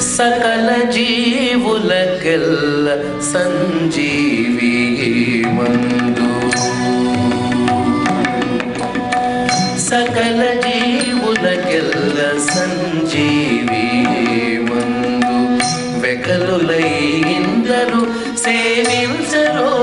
సకల జీవులకెల్ల సంజీవి మందు సకల జీవులకెల్ల సంజీవి మందు వెకలులై ఇందరు సేవించరో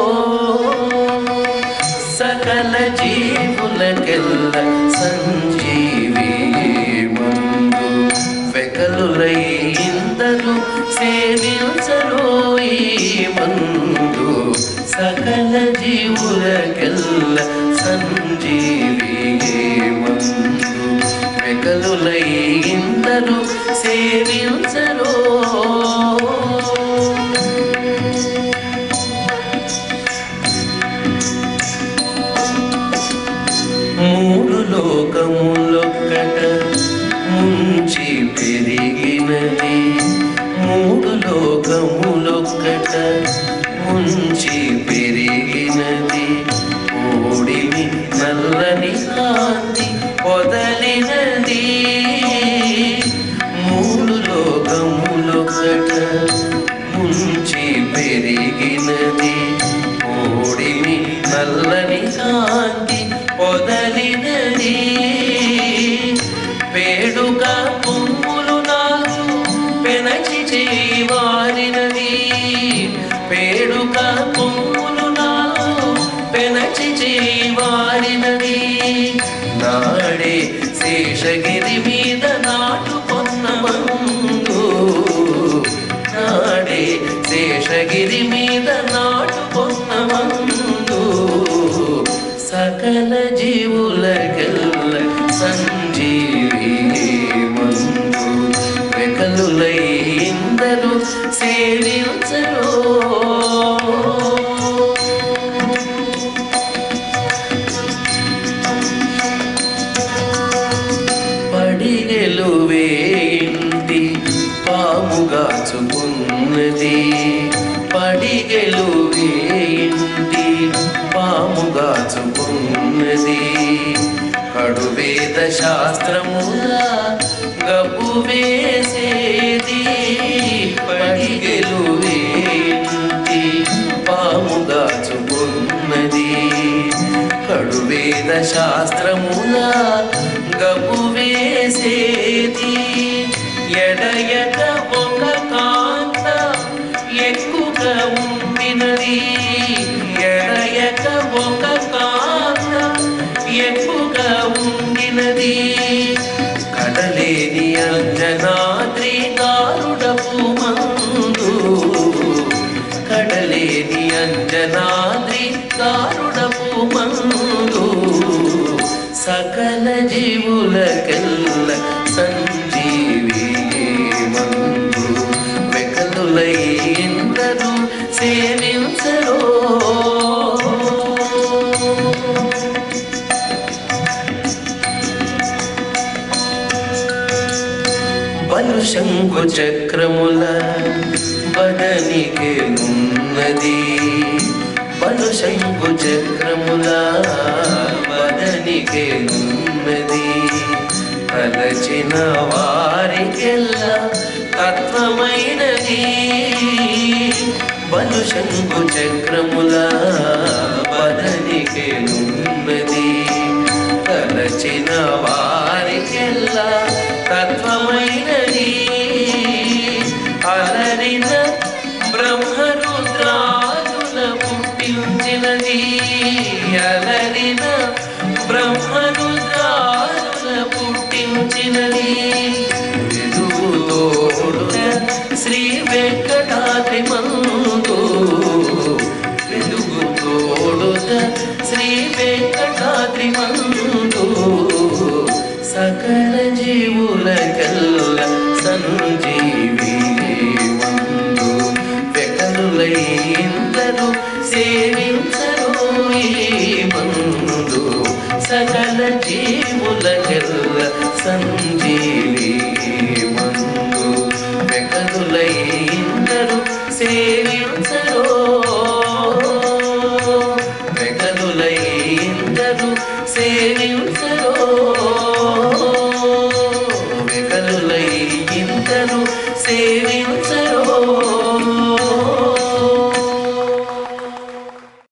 సకల జీవులకెల్ల సంజీవి మందు వెకలులై ఇందరు సేవించరో ఈ మందు సకల జీవులకెల్ల సంజీవి మందు వెకలులై ఇందరు సేవించరో మూడు లోకములొక్కట ముంచి పెరిగినది మూడు లోకములొక్కట ముంచి పెరిగినది ఓడిమి నల్లని కాంతి పొదలినది మూడు లోకములొక్కట ముంచి పెరిగినది ఓడిమి నల్లని కాంతి పొదలినది వేడుక పువ్వులు నాకు పెనచి చేయవారినది వేడుక పువ్వులు నాకు పెనచి చేయవారినది నాడే శేషగిరి మీద నాటుకొన్న మందు నాడే శేషగిరి మీద నాటుకొన్న మందు సకల జీవులకెల్ల సంజీవి మందు వెకలులై ఇందరు సేవించరో పడిగెలు వేయింటి పాముగాచుకున్నది పడిగెలు వేయింటి పాముగాచుకున్నది కడువేద శాస్త్రములా గబ్బు వేసేది పడిగెలు వేయింటి పాముగాచుకున్నది కడువేద శాస్త్రములా గబ్బు వేసేది ఎడయక ఒక కాంత ఎక్కువగా ఉండినది ఎడయక ఒక కాంత ఎక్కువగా ఉండినది కడలేని అంజనాద్రి కారుడపు మందు కడలేని అంజనాద్రి కారుడపు మందు సకల జీవులకెల్ల సంజీవి మందు వెకలులై ఇందరు సేవించరో బలు శంకు చక్రముల బదనికి ఉన్నది బలు శంకు చక్రముల బదనికి ఉన్నది తలచిన వారికెల్లా తత్వమైనది బలు శంకు చక్రముల బదనికి ఉన్నది తలచిన వారికెల్లా తత్వమైనది అలరిన బ్రహ్మరుద్రాదుల పుట్టించినది అలరిన బ్రహ్మరుద్రాదుల పుట్టించినది వెలుగుతోడున శ్రీ వెంకటాద్రి మందు వెలుగుతోడున శ్రీ వెంకటాద్రి మందు సకల జీవులకల్ల సంజీవి మందు వెకలులై ఇందరు సేవించరు ఈ మందు సకల జీవులకల్ల సంజీవి మందు వెకలులై ఇందరు సేవించరు వెకలులై ఇందరు సేవించరో వెకలులై ఇందరు సేవించ